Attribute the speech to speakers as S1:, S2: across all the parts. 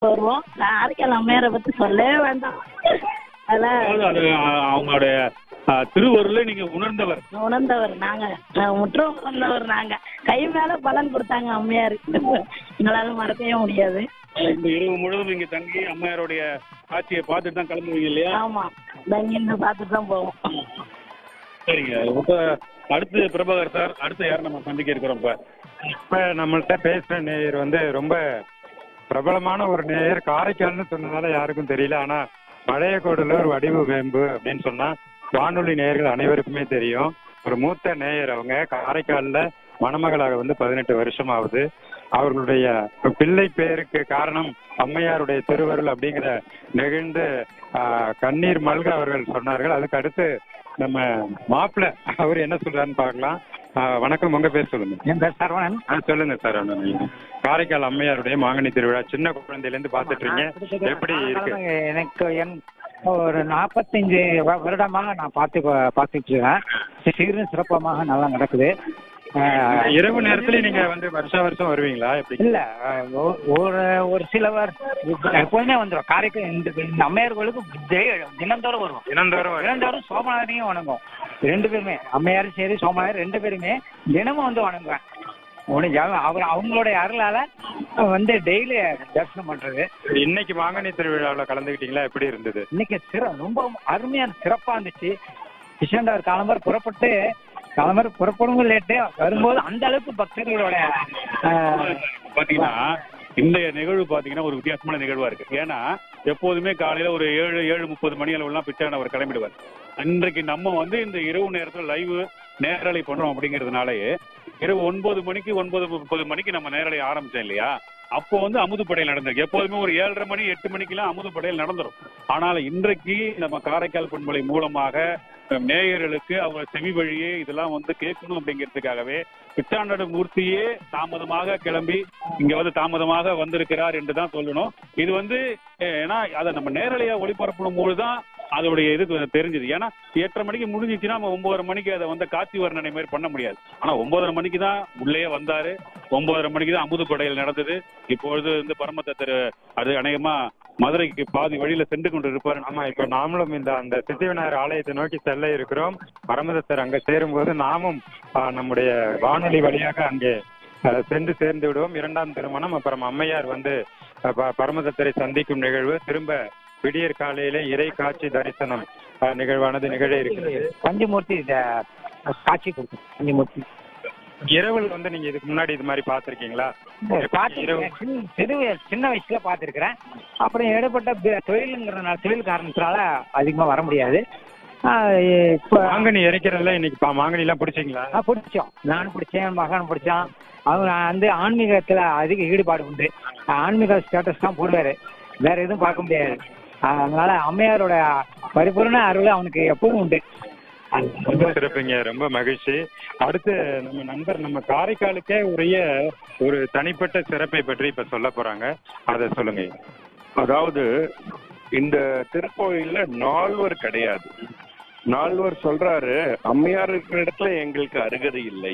S1: வருவோம் காரைக்கால் அம்மையாரை பத்தி சொல்லவே வேண்டாம் அதான்
S2: அதாவது அது அ- அவங்களுடைய அ, திருவருளை நீங்க உணர்ந்தவர்
S1: உணர்ந்தவர் நாங்க அஹ் முற்றும் உணர்ந்தவர் நாங்க கை மேல பலன் கொடுத்தாங்க அம்மையாரு எங்களால மறக்கவே முடியாது
S2: இந்த இரவு முழுவதும் இங்க தங்கி அம்மையாருடைய காட்சியை பார்த்துட்டு தான் கிளம்புவீங்க இல்லையா
S1: ஆமா தங்கிருந்து பார்த்துட்டு தான் போவோம்
S2: சரிங்க இப்ப அடுத்து பிரபாகர் சார் அடுத்து யார் நம்ம சந்திக்க இருக்கிறோம் இப்ப
S3: இப்ப நம்மள்ட்ட பேசுற நேயர் வந்து ரொம்ப பிரபலமான ஒரு நேயர் காரைக்கால்னு சொன்னதால யாருக்கும் தெரியல ஆனா பழைய கோடுல ஒரு வடிவு வேம்பு அப்படின்னு சொன்னா வானொலி நேயர்கள் அனைவருக்குமே தெரியும் ஒரு மூத்த நேயர் அவங்க காரைக்கால்ல மணமகளாக வந்து பதினெட்டு வருஷம் ஆகுது அவர்களுடைய பிள்ளை பேருக்கு காரணம் அம்மையாருடைய திருவருள் அப்படிங்கிற நெகிழ்ந்து ஆஹ், கண்ணீர் மல்க அவர்கள் சொன்னார்கள் அதுக்கு அடுத்து நம்ம மாப்பிள்ள அவர் என்ன சொல்றாருன்னு பார்க்கலாம் ஆஹ், வணக்கம் உங்க பேர் சொல்லுங்க
S4: என் பேர் சரவணன்
S3: ஆ சொல்லுங்க சார் அண்ணா நீங்க காரைக்கால் அம்மையாருடைய மாங்கனி திருவிழா சின்ன குழந்தையில இருந்து பாத்துட்டு இருக்கீங்க எப்படி இருக்கு
S4: எனக்கு என் ஒரு நாற்பத்தஞ்சு வ- வருடமாக நான் பார்த்து பார்த்துட்டு இருக்கேன் சீரும் சிறப்பமாக நல்லா நடக்குது அஹ்,
S3: இரவு நேரத்துல நீங்க வந்து வருஷா வருஷம் வருவீங்களா எப்படி
S4: இல்ல அஹ், ஒ- ஒரு ஒரு சிலவர் எப்போதுமே வந்துடும் காரைக்கால் இந்த இந்த அம்மையார் கோயிலுக்கு டெய்- தினந்தோறும் வருவோம்
S3: தினந்தோறும் வரும்.
S4: தினந்தோறும் சோமநாதனையும் வணங்குவோம் ரெண்டு பேருமே அம்மையாரும் சரி சோமநாதர் ரெண்டு பேருமே தினமும் வந்து வணங்குவேன் முடிஞ்ச அவர் அவங்களுடைய அருளால வந்து டெய்லி தரிசனம் பண்றது
S3: இன்னைக்கு மாங்கனி திருவிழாவுல கலந்துக்கிட்டீங்களா எப்படி இருந்தது
S4: இன்னைக்கு சிற ரொம்ப அருமையா சிறப்பா இருந்துச்சு கிருஷ்ணண்டவர் காலம்பர் புறப்பட்டு காலம்பர் புறப்படும் லேட்டு வரும்போது அந்த அளவுக்கு பக்தர்களோட ஆஹ்,
S2: பாத்தீங்கன்னா இந்த நிகழ்வு பாத்தீங்கன்னா ஒரு வித்தியாசமான நிகழ்வா இருக்கு ஏன்னா எப்போதுமே காலையில ஒரு ஏழு ஏழு முப்பது மணி அளவுலாம் பிச்சான அவர் கிளம்பிடுவார் அன்றைக்கு நம்ம வந்து இந்த இரவு நேரத்துல லைவ் நேரலை பண்றோம் அப்படிங்கறதுனாலயே இரவு ஒன்பது மணிக்கு ஒன்பது முப்பது மணிக்கு நம்ம நேரலை ஆரம்பிச்சோம் இல்லையா அப்போ வந்து அமுதுப்படையில் நடந்திருக்கு எப்போதுமே ஒரு ஏழரை மணி எட்டு மணிக்கெல்லாம் அமுதுப்படையில் நடந்துரும் ஆனால் இன்றைக்கு நம்ம காரைக்கால் பண்பலை மூலமாக அஹ், நேயர்களுக்கு அவங்க செவி வழியே இதெல்லாம் வந்து கேட்கணும் அப்படிங்கிறதுக்காகவே பிச்சாண்டடு மூர்த்தியே தாமதமாக கிளம்பி இங்க வந்து தாமதமாக வந்திருக்கிறார் என்று தான் சொல்லணும் இது வந்து அஹ், ஏன்னா அதை நம்ம நேரலையா ஒளிபரப்பணும் போதுதான் அதோடைய இது கொஞ்சம் தெரிஞ்சது ஏன்னா எட்டரை மணிக்கு முடிஞ்சிச்சுன்னா நம்ம ஒன்பதரை மணிக்கு அதை வந்து காட்சி வர்ணனை மாதிரி பண்ண முடியாது ஆனா ஒன்பதரை மணிக்கு தான் உள்ளே வந்தாரு ஒன்பதரை மணிக்கு தான் அமுது கொடையில் நடந்தது இப்பொழுது வந்து பரமத்தர் அது அநேகமா மதுரைக்கு பாதி வழியில சென்று கொண்டு இருப்பார்
S3: ஆமா இப்ப நாமளும் இந்த அந்த சித்திவிநாயகர் ஆலயத்தை நோக்கி செல்ல இருக்கிறோம் பரமதத்தர் அங்க சேரும்போது நாமும் ஆ, நம்முடைய வானொலி வழியாக அங்கே ஆ, சென்று சேர்ந்து விடுவோம் இரண்டாம் திருமணம் அப்புறம் அம்மையார் வந்து ஆ, ப- பரமதத்தரை சந்திக்கும் நிகழ்வு திரும்ப விடியற் காலையிலே இறை காட்சி தரிசனம் ஆ, நிகழ்வானது நிகழ இருக்கிறது
S4: பஞ்சமூர்த்தி இத காட்சி கொடுக்கும் பஞ்சமூர்த்தி
S3: இரவில் வந்து நீங்க இதுக்கு முன்னாடி இது மாதிரி பாத்திருக்கீங்களா
S4: பார்த்திருக்கேன். சின்ன- சிறு வய- சின்ன வயசுல பார்த்திருக்கிறேன் அப்புறம் இடப்பட்ட ப- தொழிலுங்கிறதுனால தொழில் காரணத்தினால அதிகமா வர முடியாது ஆஹ் இப்ப
S3: மாங்கனி இறைக்கிறதுல இன்னைக்கு பா- மாங்கனி எல்லாம் பிடிச்சிங்களா
S4: ஆ, பிடிச்சோம் நானும் பிடிச்சேன் மகன் பிடிச்சான் அவர் வந்து ஆன்மீகத்துல அதிக ஈடுபாடு உண்டு ஆன்மீக ஸ்டேட்டஸ் தான் போடுவாரு வேற எதுவும் பார்க்க முடியாது அதனால அம்மையாரோட பரிபூர்ண அருள் அவனுக்கு எப்பவும் உண்டு
S3: ரொம்ப சிறப்புங்க ரொம்ப மகிழ்ச்சி அடுத்து நம்ம நண்பர் நம்ம காரைக்காலுக்கே உரிய ஒரு தனிப்பட்ட சிறப்பை பற்றி இப்ப சொல்ல போறாங்க அதை சொல்லுங்க
S5: அதாவது இந்த திருக்கோயில்ல நால்வர் கிடையாது நால்வர் சொல்றாரு அம்மையார் இருக்கிற இடத்துல எங்களுக்கு அருகதை இல்லை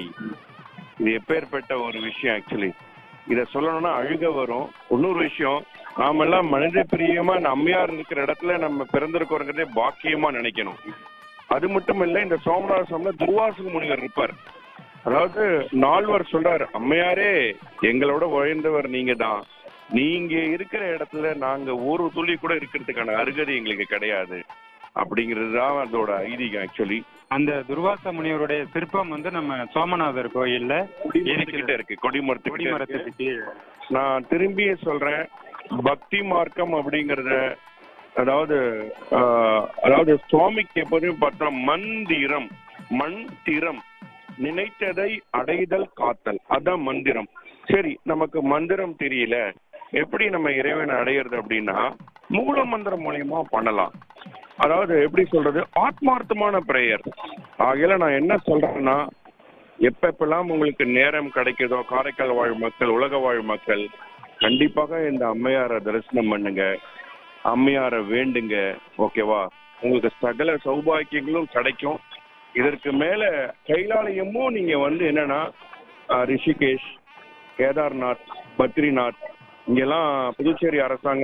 S5: இது எப்பேற்பட்ட ஒரு விஷயம் ஆக்சுவலி இத சொல்லணும்னா அழுக வரும் இன்னொரு விஷயம் நாமெல்லாம் மனித பிரியமா இந்த அம்மையார் இருக்கிற இடத்துல நம்ம பிறந்திருக்கோங்கிறதே பாக்கியமா நினைக்கணும் அது மட்டும் இல்ல இந்த சோமநாத சுவாமில துர்வாசக முனிவர் இருப்பார் அதாவது நால்வர் சொல்றாரு அம்மையாரே எங்களோட உழைந்தவர் நீங்க தான் நீங்க இருக்கிற இடத்துல நாங்க ஒரு துளி கூட இருக்கிறதுக்கான அருகதை எங்களுக்கு கிடையாது அப்படிங்கிறது தான் அதோட ஐதீகம் ஆக்சுவலி
S3: அந்த துர்வாச முனிவருடைய சிற்பம் வந்து நம்ம சோமநாதர் கோயில்ல
S5: கிட்ட இருக்கு கொடிமரத்துக்கிட்ட இருக்கு.
S3: கொடிமரத்துக்கு கீழே.
S5: நான் திரும்பியே சொல்றேன் பக்தி மார்க்கம் அப்படிங்கறத அதாவது ஆஹ், அதாவது சுவாமிக்கு எப்போதுமே பார்த்தா மந்திரம் மந்திரம் நினைத்ததை அடைதல் காத்தல் அதான் மந்திரம் சரி நமக்கு மந்திரம் தெரியல எப்படி நம்ம இறைவனை அடையிறது அப்படின்னா மூல மந்திரம் மூலியமா பண்ணலாம் அதாவது எப்படி சொல்றது ஆத்மார்த்தமான பிரேயர் ஆகையில நான் என்ன சொல்றேன்னா எப்ப எப்பெல்லாம் உங்களுக்கு நேரம் கிடைக்குதோ காரைக்கால் வாழ் மக்கள் உலக வாழ் மக்கள் கண்டிப்பாக இந்த அம்மையாரை தரிசனம் பண்ணுங்க அம்மையாரை வேண்டுங்க ஓகேவா உங்களுக்கு சகல சௌபாக்கியங்களும் கிடைக்கும் இதற்கு மேல கைலாலயமும் நீங்க வந்து என்னன்னா அஹ், ரிஷிகேஷ் கேதார்நாத் பத்ரிநாத் இங்கெல்லாம் புதுச்சேரி அரசாங்கம்